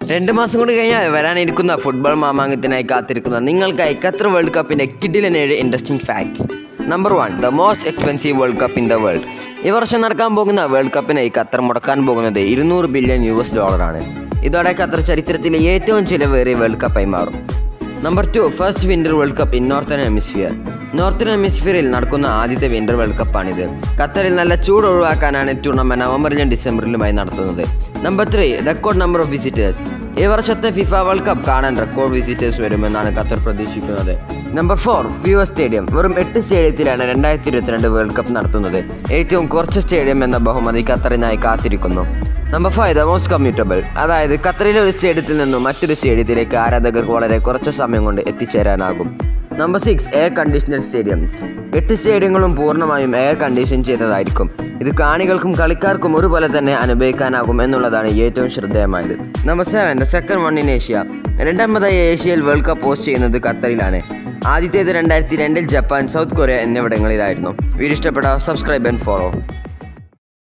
രണ്ട് മാസം കൂടി കഴിഞ്ഞാൽ വരാനിരിക്കുന്ന ഫുട്ബോൾ മാമാങ്കത്തിനായി കാത്തിരിക്കുന്ന നിങ്ങൾക്കായി ഖത്തർ വേൾഡ് കപ്പിൻ്റെ കിഡിലൻ ഏഴ് interesting facts number one the most expensive world cup in the world ഈ വർഷം നടക്കാൻ പോകുന്ന വേൾഡ് കപ്പിനായി ഖത്തർ മുടക്കാൻ പോകുന്നത് ഇരുന്നൂറ് ബില്യൺ യു എസ് ഡോളറാണ് ഇതോടെ ഖത്തർ ചരിത്രത്തിലെ ഏറ്റവും ചിലവേറിയ വേൾഡ് കപ്പായി മാറും number two first winter world cup in northern hemisphere northern ഹെമിസ്ഫിയറിൽ നടക്കുന്ന ആദ്യത്തെ വിന്റർ വേൾഡ് കപ്പാണിത് ഖത്തറിൽ നല്ല ചൂട് ഒഴിവാക്കാനാണ് ടൂർണമെന്റ് നവംബറിലും ഡിസംബറിലുമായി നടത്തുന്നത് number three record number of visitors ഈ വർഷത്തെ ഫിഫ വേൾഡ് കപ്പ് കാണാൻ റെക്കോർഡ് വിസിറ്റേഴ്സ് വരുമെന്നാണ് ഖത്തർ പ്രതീക്ഷിക്കുന്നത് നമ്പർ ഫോർ ഫിയോ സ്റ്റേഡിയം വെറും എട്ട് സ്റ്റേഡിയത്തിലാണ് രണ്ടായിരത്തി ഇരുപത്തിരണ്ട് വേൾഡ് കപ്പ് നടത്തുന്നത് ഏറ്റവും കുറച്ച് സ്റ്റേഡിയം എന്ന ബഹുമതി ഖത്തറിനായി കാത്തിരിക്കുന്നു number five the most commutable അതായത് ഖത്തറിലെ ഒരു സ്റ്റേഡിയത്തിൽ നിന്നും മറ്റൊരു സ്റ്റേഡിയത്തിലേക്ക് ആരാധകർക്ക് വളരെ കുറച്ച് സമയം കൊണ്ട് എത്തിച്ചേരാനാകും number six air conditioner stadium എട്ട് സ്റ്റേഡിയങ്ങളും പൂർണ്ണമായും എയർ കണ്ടീഷൻ ചെയ്തതായിരിക്കും ഇത് കാണികൾക്കും കളിക്കാർക്കും ഒരുപോലെ തന്നെ അനുഭവിക്കാനാകും എന്നുള്ളതാണ് ഏറ്റവും ശ്രദ്ധേയമായത് number seven the second one in Asia രണ്ടാമതായി ഏഷ്യയിൽ വേൾഡ് കപ്പ് ഹോസ്റ്റ് ചെയ്യുന്നത് ഖത്തറിലാണ് ആദ്യത്തേത് രണ്ടായിരത്തി രണ്ടിൽ ജപ്പാൻ സൗത്ത് കൊറിയ എന്നിവിടങ്ങളിലായിരുന്നു വീഡിയോ ഇഷ്ടപ്പെട്ട സബ്സ്ക്രൈബ് ആൻഡ് ഫോളോ